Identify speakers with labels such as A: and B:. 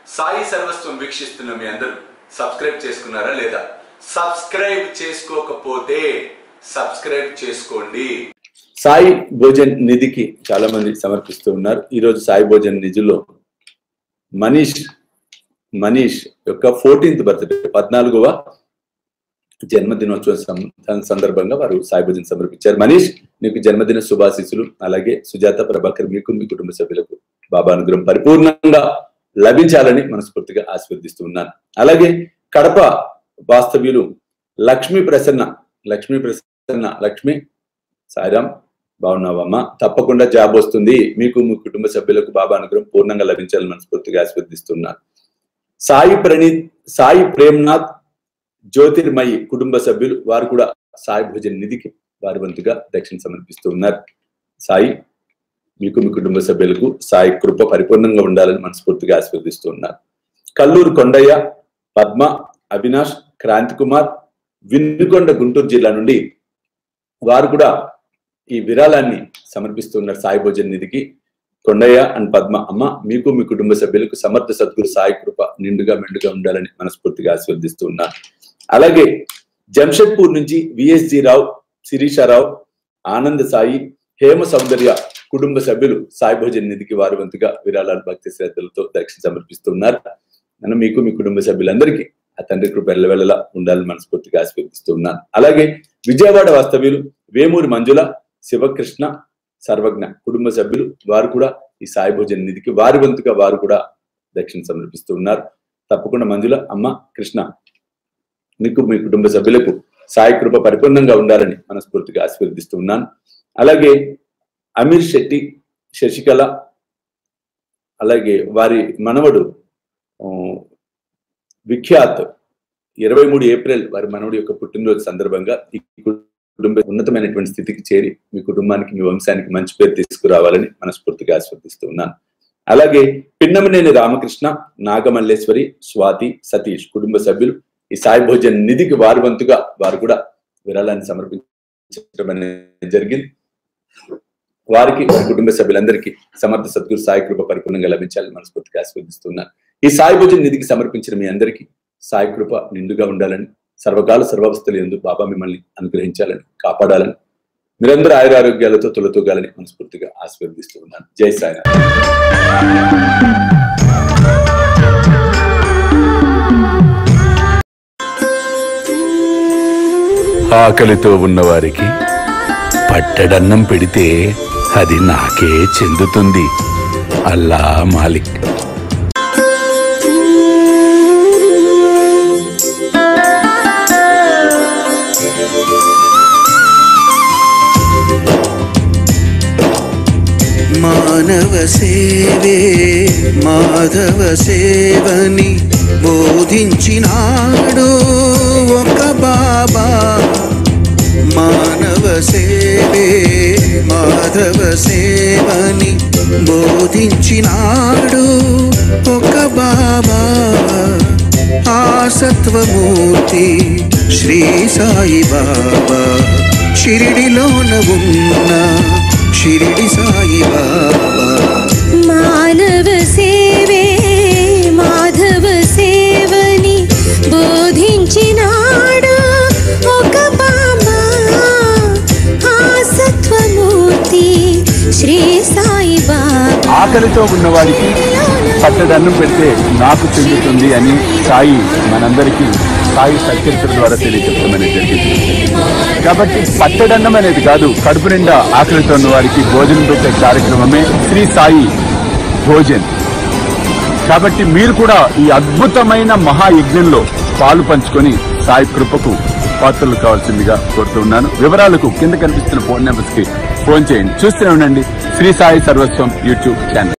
A: సాయి సర్వస్వం వీక్షిస్తున్న మీ అందరూ సబ్స్క్రైబ్ చేసుకున్నారా లేదా సబ్స్క్రైబ్ చేసుకోకపోతే సబ్స్క్రైబ్ చేసుకోండి
B: సాయి భోజన్ నిధికి చాలా మంది సమర్పిస్తూ ఉన్నారు ఈ రోజు సాయి భోజన్ నిధిలో మనీష్ మనీష్ యొక్క ఫోర్టీన్త్ బర్త్డే పద్నాలుగవ జన్మదినోత్సవం సం- సందర్భంగా వారు సాయి భోజన్ సమర్పించారు మనీష్ నీకు జన్మదిన శుభాశీస్సులు అలాగే సుజాత ప్రభాకర్ మీకు మీ కుటుంబ సభ్యులకు బాబా అనుగ్రహం పరిపూర్ణంగా లభించాలని మనస్ఫూర్తిగా ఆశీర్వదిస్తూ ఉన్నాను అలాగే కడప వాస్తవ్యులు లక్ష్మీ ప్రసన్న లక్ష్మీ ప్రసన్న లక్ష్మి సాయిరామ్ బాగున్నావమ్మా తప్పకుండా జాబ్ వస్తుంది మీకు మీ కుటుంబ సభ్యులకు బాబా అనుగ్రహం పూర్ణంగా లభించాలని మనస్ఫూర్తిగా ఆశీర్వదిస్తున్నాను సాయి ప్రణీత్ సాయి ప్రేమ్నాథ్ జ్యోతిర్మయి కుటుంబ సభ్యులు వారు కూడా సాయి భోజన్ నిధికి వారి వంతుగా దక్షిణ సమర్పిస్తూ ఉన్నారు సాయి మీకు మీ కుటుంబ సభ్యులకు సాయి కృప పరిపూర్ణంగా ఉండాలని మనస్ఫూర్తిగా ఆశీర్వదిస్తూ ఉన్నారు కల్లూరు కొండయ్య పద్మ అవినాష్ క్రాంతి కుమార్ వినుకొండ గుంటూరు జిల్లా నుండి వారు కూడా ఈ విరాళాన్ని సమర్పిస్తున్నారు సాయి భోజన్ నిధికి కొండయ్య అండ్ పద్మ అమ్మ మీకు మీ కుటుంబ సభ్యులకు సమర్థ సద్గురు సాయి కృప నిండుగా మెండుగా ఉండాలని మనస్ఫూర్తిగా ఆశీర్వదిస్తూ ఉన్నాను అలాగే జంషెడ్పూర్ నుంచి విఎస్జి రావు శిరీషారావు ఆనంద సాయి హేమ సౌందర్య కుటుంబ సభ్యులు సాయి భోజన్ నిధికి వారి వంతుగా విరాళాలు భక్తి శ్రద్ధలతో దక్షిణ సమర్పిస్తున్నారు నన్ను మీకు మీ కుటుంబ సభ్యులందరికీ ఆ తండ్రి కృప ఎల్లవెల్లలా ఉండాలని మనస్ఫూర్తిగా ఆశీర్వదిస్తూ ఉన్నాను అలాగే విజయవాడ వాస్తవ్యులు వేమూరి మంజుల శివకృష్ణ సర్వజ్ఞ కుటుంబ సభ్యులు వారు కూడా ఈ సాయి భోజన్ నిధికి వారి వంతుగా వారు కూడా దక్షిణ సమర్పిస్తూ ఉన్నారు తప్పకుండా మంజుల అమ్మ కృష్ణ మీకు మీ కుటుంబ సభ్యులకు సాయి కృప పరిపూర్ణంగా ఉండాలని మనస్ఫూర్తిగా ఆశీర్వదిస్తూ ఉన్నాను అలాగే అమీర్ శెట్టి శశికళ అలాగే వారి మనవడు ఆ, విఖ్యాత్ ఇరవై మూడు ఏప్రిల్ వారి మనవడి యొక్క పుట్టినరోజు సందర్భంగా ఈ కుటుంబ ఉన్నతమైనటువంటి స్థితికి చేరి మీ కుటుంబానికి మీ వంశానికి మంచి పేరు తీసుకురావాలని మనస్ఫూర్తిగా ఆస్వాదిస్తూ ఉన్నాను అలాగే పిన్నమనేని రామకృష్ణ నాగమల్లేశ్వరి స్వాతి సతీష్ కుటుంబ సభ్యులు ఈ సాయి భోజన్ నిధికి వారి వంతుగా వారు కూడా విరాళాన్ని సమర్పించడం అనేది జరిగింది వారికి వారి కుటుంబ సభ్యులందరికీ సమర్థ సద్గురు సాయి కృప పరిపూర్ణంగా లభించాలని మనస్ఫూర్తిగా ఆస్వాదిస్తున్నాను ఈ సాయి భోజన్ నిధికి సమర్పించిన మీ అందరికీ సాయి కృప నిండుగా ఉండాలని సర్వకాల సర్వావస్థలు ఎందు బాబా మిమ్మల్ని అనుగ్రహించాలని కాపాడాలని మీరందరూ ఆయుర ఆరోగ్యాలతో తొలతూగాలని మనస్ఫూర్తిగా ఆశీర్వదిస్తూ ఉన్నాను జై సాయి
C: ఆకలితో ఉన్నవారికి పట్టడన్నం పెడితే అది నాకే చెందుతుంది అల్లా మాలిక్
D: మానవ సేవే మాధవ సేవని బోధించినాడు ఒక బాబా మానవ సేవే మాధవ సేవని బోధించినాడు ఒక బాబా ఆ సత్వమూర్తి శ్రీ సాయి బాబా షిరిడిలోన ఉన్న షిరిడి సాయి బాబా
E: మానవ సేవే మాధవ సేవని బోధించినాడు ఒక బాబా ఆ సత్వమూర్తి శ్రీ సాయి బాబా
C: ఆకలితో ఉన్నవారికి పట్టడన్నం పెడితే నాకు చెందుతుంది అని సాయి మనందరికీ సాయి సత్యరిత్ర ద్వారా తెలియజెప్పమని జరిగింది కాబట్టి పట్టడన్నం అనేది కాదు కడుపు నిండా ఆకలితో ఉన్న వారికి భోజనం పెట్టే కార్యక్రమమే శ్రీ సాయి భోజన్ కాబట్టి మీరు కూడా ఈ అద్భుతమైన మహాయజ్ఞంలో పాలు పంచుకొని సాయి కృపకు పాత్రలు కావాల్సిందిగా కోరుతున్నాను వివరాలకు కింద కనిపిస్తున్న ఫోన్ నెంబర్స్ కి ఫోన్ చేయండి చూస్తూనే ఉండండి శ్రీ సాయి సర్వస్వం యూట్యూబ్ ఛానల్